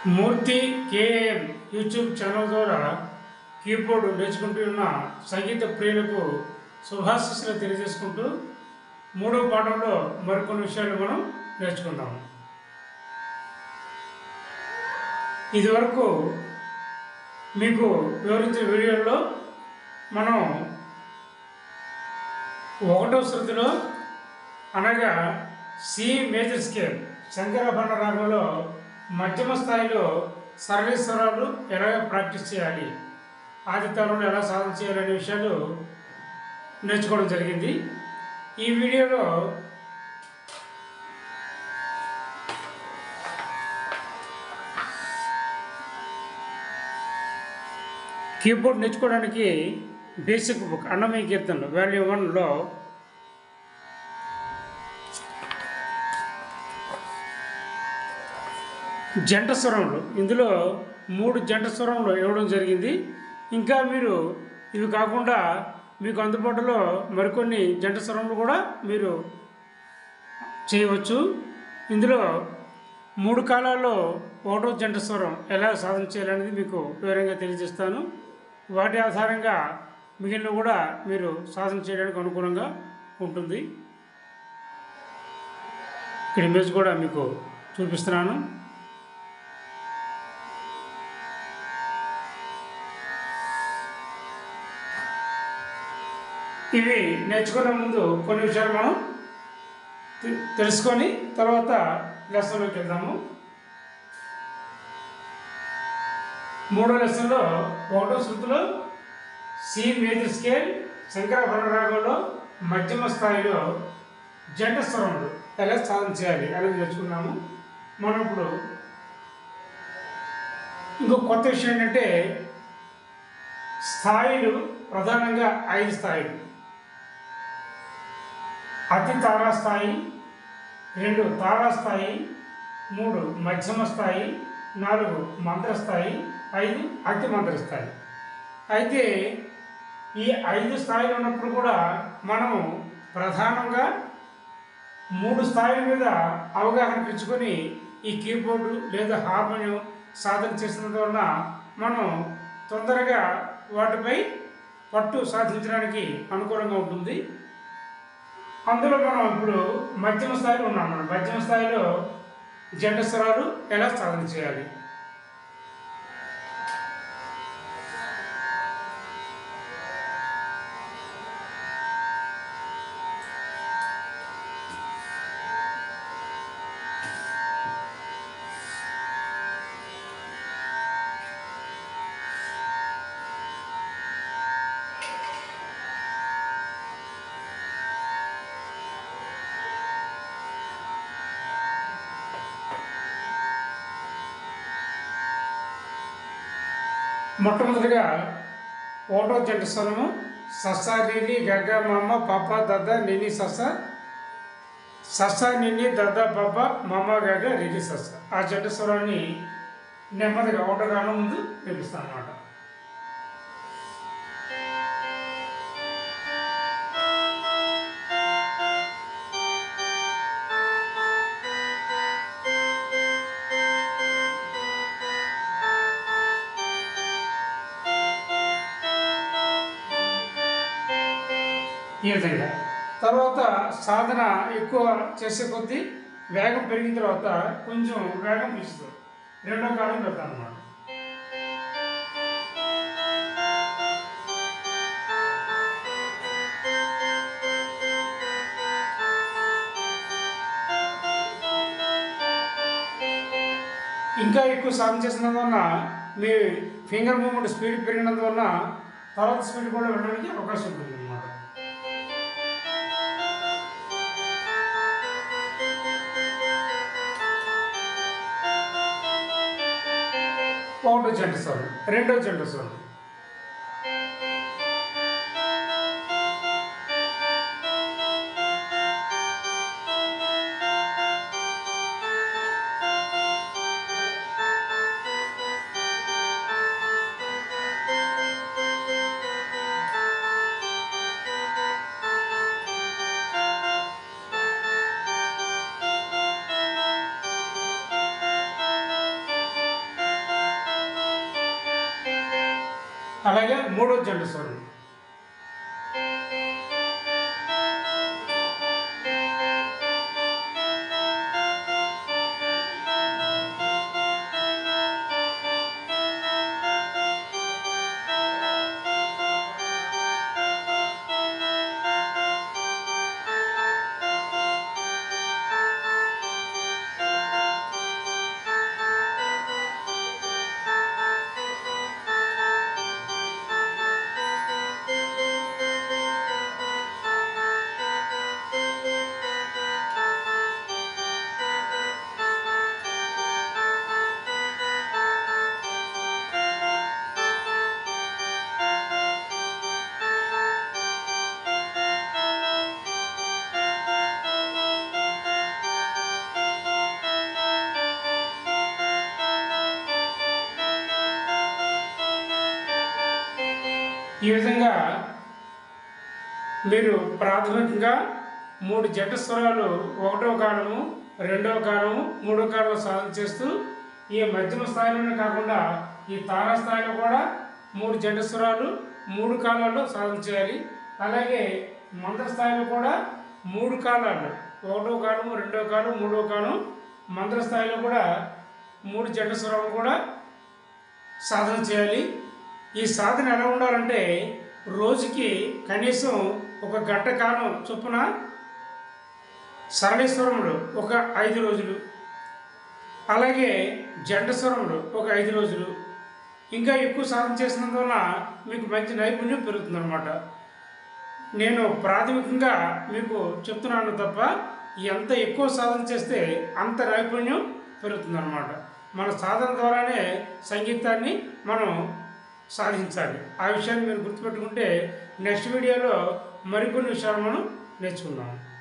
మూర్తి KM YouTube channel ద్వారా keyboard నేర్చుకుంటున్న సంగీత ప్రియులకు శుభాశిస్సులు తెలియజేసుకుంటూ మూడో పాఠంలో మరికొన్ని విషయాలు మనం నేర్చుకుందాం ఇదివరకు మీకు వివరించిన వీడియోలో మనం ఒకటో శృతిలో అనగా సి మేజర్ స్కేల్ శంకరాభరణ రాగంలో మధ్యమ స్థాయిలో సరళేశ్వరాలు ఎలా ప్రాక్టీస్ చేయాలి ఆది తరంలో ఎలా సాధన చేయాలనే విషయాలు నేర్చుకోవడం జరిగింది ఈ వీడియోలో కీబోర్డ్ నేర్చుకోవడానికి బేసిక్ బుక్ అన్నమయ్య కీర్తనలు వాల్యూ వన్లో జంట స్వరములు ఇందులో మూడు జంట స్వరములు ఇవ్వడం జరిగింది ఇంకా మీరు ఇవి కాకుండా మీకు అందుబాటులో మరికొన్ని జంట స్వరములు కూడా మీరు చేయవచ్చు ఇందులో మూడు కాలాల్లో ఒకటో జంట స్వరం ఎలా సాధన చేయాలనేది మీకు వివరంగా తెలియజేస్తాను వాటి ఆధారంగా మిగిలిన కూడా మీరు సాధన చేయడానికి అనుకూలంగా ఉంటుంది ఇక్కడ ఇమేజ్ కూడా మీకు చూపిస్తున్నాను ఇవి నేర్చుకునే ముందు కొన్ని విషయాలు మనం తె- తెలుసుకొని తర్వాత లెసన్లోకి వెళ్దాము మూడో లెసన్లో ఒకటో శృతిలో సి మేజర్ స్కేల్ శంకరాభరణ రాగంలో మధ్యమ స్థాయిలో జంట స్వరములు ఎలా సాధన చేయాలి అనేది నేర్చుకున్నాము మనం ఇప్పుడు ఇంకో కొత్త విషయం ఏంటంటే స్థాయిలు ప్రధానంగా ఐదు స్థాయిలు అతి తారాస్థాయి రెండు తారాస్థాయి మూడు మధ్యమ స్థాయి నాలుగు మంత్రస్థాయి ఐదు అతి మంత్రస్థాయి అయితే ఈ ఐదు స్థాయిలు ఉన్నప్పుడు కూడా మనము ప్రధానంగా మూడు స్థాయిల మీద అవగాహన పెంచుకొని ఈ కీబోర్డు లేదా హార్మోనియం సాధన చేసినందు వలన మనం తొందరగా వాటిపై పట్టు సాధించడానికి అనుకూలంగా ఉంటుంది అందులో మనం ఇప్పుడు మధ్యమ స్థాయిలో ఉన్నాం మనం మధ్యమ స్థాయిలో జంట స్వరాలు ఎలా సాధన చేయాలి మొట్టమొదటిగా ఓటో జంట స్వరము సస నిని గగ మమ్మ పప దద్ద నిని సస సస నిని దద్ద పప మమ్మ గగ రిని సస ఆ జంట స్వరాన్ని నెమ్మదిగా ఒకటో గానం ముందు వినిపిస్తాను అన్నమాట ఈ విధంగా తర్వాత సాధన ఎక్కువ చేసే కొద్దీ వేగం పెరిగిన తర్వాత కొంచెం వేగం పెంచుతుంది రెండో కాలం పెడతాను అనమాట ఇంకా ఎక్కువ సాధన చేసినందువల్ల మీ ఫింగర్ మూమెంట్ స్పీడ్ పెరిగినందువల్ల తర్వాత స్పీడ్ కూడా వెళ్ళడానికి అవకాశం ఉంటుంది అన్నమాట ఒకటో జంట స్వరం రెండో జంట స్వరం అలాగే మూడో జంట స్వరం ఈ విధంగా మీరు ప్రాథమికంగా మూడు జంట స్వరాలు ఒకటో కాలము రెండవ కాలము మూడో కాలంలో సాధన చేస్తూ ఈ మధ్యమ స్థాయిలోనే కాకుండా ఈ తారా స్థాయిలో కూడా మూడు జంట స్వరాలు మూడు కాలాల్లో సాధన చేయాలి అలాగే మంత్ర స్థాయిలో కూడా మూడు కాలాలు ఒకటో కాలము రెండో కాలం మూడో కాలం మంత్ర స్థాయిలో కూడా మూడు జంట స్వరాలు కూడా సాధన చేయాలి ఈ సాధన ఎలా ఉండాలంటే రోజుకి కనీసం ఒక గంట కాలం చొప్పున సరళేశ్వరములు ఒక ఐదు రోజులు అలాగే జంట స్వరములు ఒక ఐదు రోజులు ఇంకా ఎక్కువ సాధన చేసినందువల్ల మీకు మంచి నైపుణ్యం పెరుగుతుందన్నమాట నేను ప్రాథమికంగా మీకు చెప్తున్నాను తప్ప ఎంత ఎక్కువ సాధన చేస్తే అంత నైపుణ్యం పెరుగుతుందన్నమాట మన సాధన ద్వారానే సంగీతాన్ని మనం సాధించాలి ఆ విషయాన్ని మీరు గుర్తుపెట్టుకుంటే నెక్స్ట్ వీడియోలో మరికొన్ని విషయాలు మనం నేర్చుకుందాం